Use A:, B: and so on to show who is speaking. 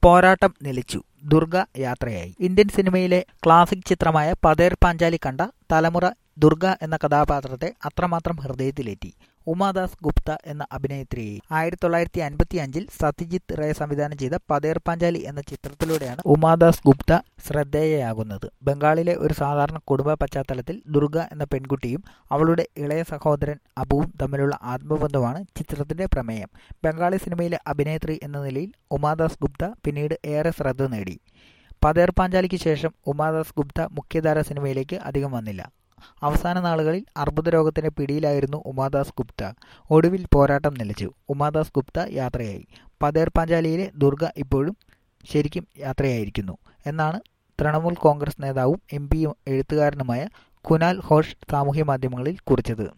A: പോരാട്ടം നിലച്ചു ദുർഗ യാത്രയായി ഇന്ത്യൻ സിനിമയിലെ ക്ലാസിക് ചിത്രമായ പതേർ പാഞ്ചാലി കണ്ട തലമുറ ദുർഗ എന്ന കഥാപാത്രത്തെ അത്രമാത്രം ഹൃദയത്തിലേറ്റി ഉമാദാസ് ഗുപ്ത എന്ന അഭിനേത്രിയെ ആയിരത്തി തൊള്ളായിരത്തി അൻപത്തി അഞ്ചിൽ സത്യജിത്ത് റേ സംവിധാനം ചെയ്ത പതേർ പാഞ്ചാലി എന്ന ചിത്രത്തിലൂടെയാണ് ഉമാദാസ് ഗുപ്ത ശ്രദ്ധേയയാകുന്നത് ബംഗാളിലെ ഒരു സാധാരണ കുടുംബ പശ്ചാത്തലത്തിൽ ദുർഗ എന്ന പെൺകുട്ടിയും അവളുടെ ഇളയ സഹോദരൻ അബുവും തമ്മിലുള്ള ആത്മബന്ധമാണ് ചിത്രത്തിന്റെ പ്രമേയം ബംഗാളി സിനിമയിലെ അഭിനേത്രി എന്ന നിലയിൽ ഉമാദാസ് ഗുപ്ത പിന്നീട് ഏറെ ശ്രദ്ധ നേടി പതേർ പാഞ്ചാലിക്ക് ശേഷം ഉമാദാസ് ഗുപ്ത മുഖ്യധാര സിനിമയിലേക്ക് അധികം വന്നില്ല അവസാന നാളുകളിൽ അർബുദ രോഗത്തിന്റെ പിടിയിലായിരുന്നു ഉമാദാസ് ഗുപ്ത ഒടുവിൽ പോരാട്ടം നിലച്ചു ഉമാദാസ് ഗുപ്ത യാത്രയായി പതേർ പാഞ്ചാലിയിലെ ദുർഗ ഇപ്പോഴും ശരിക്കും യാത്രയായിരിക്കുന്നു എന്നാണ് തൃണമൂൽ കോൺഗ്രസ് നേതാവും എം പിയും എഴുത്തുകാരനുമായ കുനാൽ ഘോഷ് സാമൂഹ്യ മാധ്യമങ്ങളിൽ കുറിച്ചത്